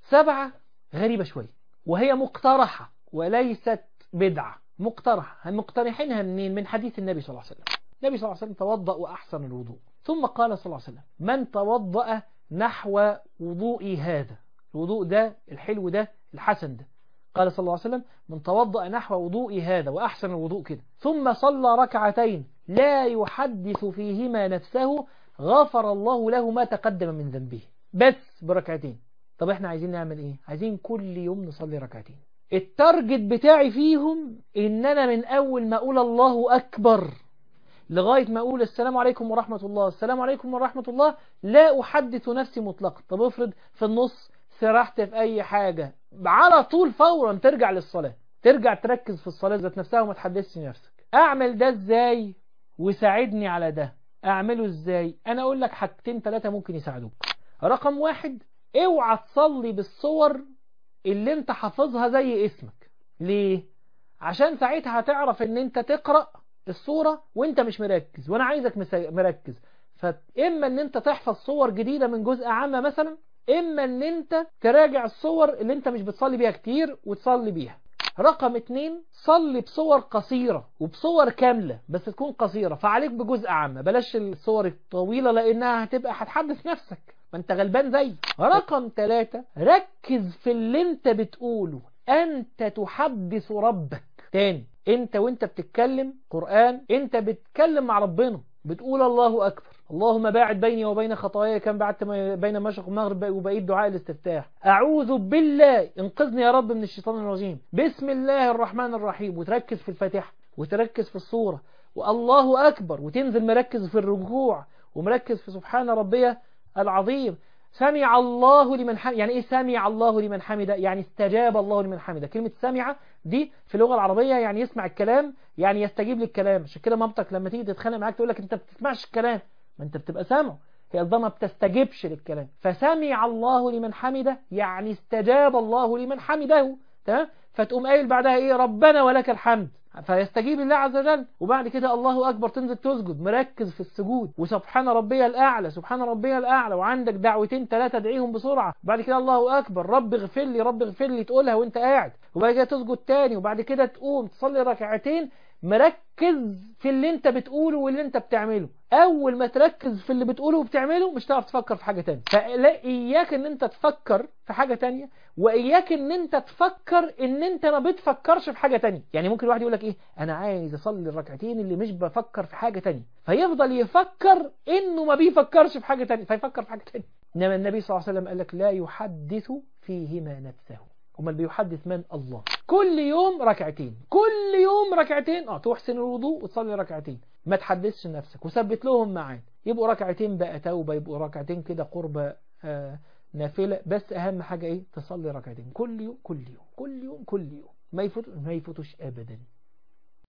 سبعة غريبة شوية وهي مقترحة وليست بدعة مقترحة مقترحينها منين من حديث النبي صلى الله عليه وسلم النبي صلى الله عليه وسلم توضأ وأحسن الوضوء ثم قال صلى الله عليه وسلم من توضأ نحو وضوء هذا الوضوء ده الحلو ده الحسن ده قال صلى الله عليه وسلم من توضأ نحو وضوء هذا وأحسن الوضوء كده ثم صلى ركعتين لا يحدث فيهما نفسه غفر الله له ما تقدم من ذنبه بس بركعتين طب احنا عايزين نعمل ايه عايزين كل يوم نصلي ركعتين التارجت بتاعي فيهم ان انا من اول ما اقول الله اكبر لغاية ما أقول السلام عليكم ورحمة الله السلام عليكم ورحمة الله لا أحدث نفسي مطلقا طب افرض في النص سرحت في أي حاجة على طول فورا ترجع للصلاة ترجع تركز في الصلاة ذات نفسها وما تحدثش نفسك أعمل ده إزاي وساعدني على ده أعمله إزاي أنا أقول لك حاجتين ثلاثة ممكن يساعدوك رقم واحد اوعى تصلي بالصور اللي انت حافظها زي اسمك ليه عشان ساعتها هتعرف ان انت تقرأ الصورة وانت مش مركز وانا عايزك مركز فاما ان انت تحفظ صور جديدة من جزء عامة مثلا اما ان انت تراجع الصور اللي انت مش بتصلي بيها كتير وتصلي بيها رقم اتنين صلي بصور قصيرة وبصور كاملة بس تكون قصيرة فعليك بجزء عامة بلاش الصور الطويلة لانها هتبقى هتحدث نفسك ما انت غلبان زي رقم ثلاثة ركز في اللي انت بتقوله انت تحدث ربك تاني انت وانت بتتكلم قرآن انت بتتكلم مع ربنا بتقول الله اكبر اللهم باعد بيني وبين خطاياي كم بعدت بين المشرق والمغرب وبقيت دعاء الاستفتاح اعوذ بالله انقذني يا رب من الشيطان الرجيم بسم الله الرحمن الرحيم وتركز في الفاتحة وتركز في الصورة والله اكبر وتنزل مركز في الركوع ومركز في سبحان ربي العظيم سمع الله لمن حمد يعني ايه سمع الله لمن حمده يعني استجاب الله لمن حمده كلمة سمع دي في اللغة العربية يعني يسمع الكلام يعني يستجيب للكلام عشان كده مامتك لما تيجي تتخانق معاك تقول لك انت بتسمعش الكلام ما انت بتبقى سامع هي الضمة ما بتستجيبش للكلام فسمع الله لمن حمده يعني استجاب الله لمن حمده تمام فتقوم قايل بعدها ايه ربنا ولك الحمد فيستجيب الله عز وجل وبعد كده الله أكبر تنزل تسجد مركز في السجود وسبحان ربي الأعلى سبحان ربي الأعلى وعندك دعوتين ثلاثة ادعيهم بسرعة وبعد كده الله أكبر رب اغفر لي رب اغفر لي تقولها وانت قاعد وبعد كده تسجد تاني وبعد كده تقوم تصلي ركعتين مركز في اللي انت بتقوله واللي انت بتعمله اول ما تركز في اللي بتقوله وبتعمله مش هتعرف تفكر في حاجة تانية فلا اياك ان انت تفكر في حاجة تانية واياك ان انت تفكر ان انت ما بتفكرش في حاجة تانية يعني ممكن الواحد يقول لك ايه انا عايز اصلي الركعتين اللي مش بفكر في حاجة تانية فيفضل يفكر انه ما بيفكرش في حاجة تانية فيفكر في حاجة تانية انما النبي صلى الله عليه وسلم قال لك لا يحدث فيهما نفسه امال بيحدث من الله كل يوم ركعتين كل يوم ركعتين اه تحسن الوضوء وتصلي ركعتين ما تحدثش نفسك وثبت لهم معاد يبقوا ركعتين بقى توبة يبقوا ركعتين كده قربة آه نافلة بس اهم حاجة ايه تصلي ركعتين كل يوم كل يوم كل يوم كل يوم ما يفوت ما يفوتوش ابدا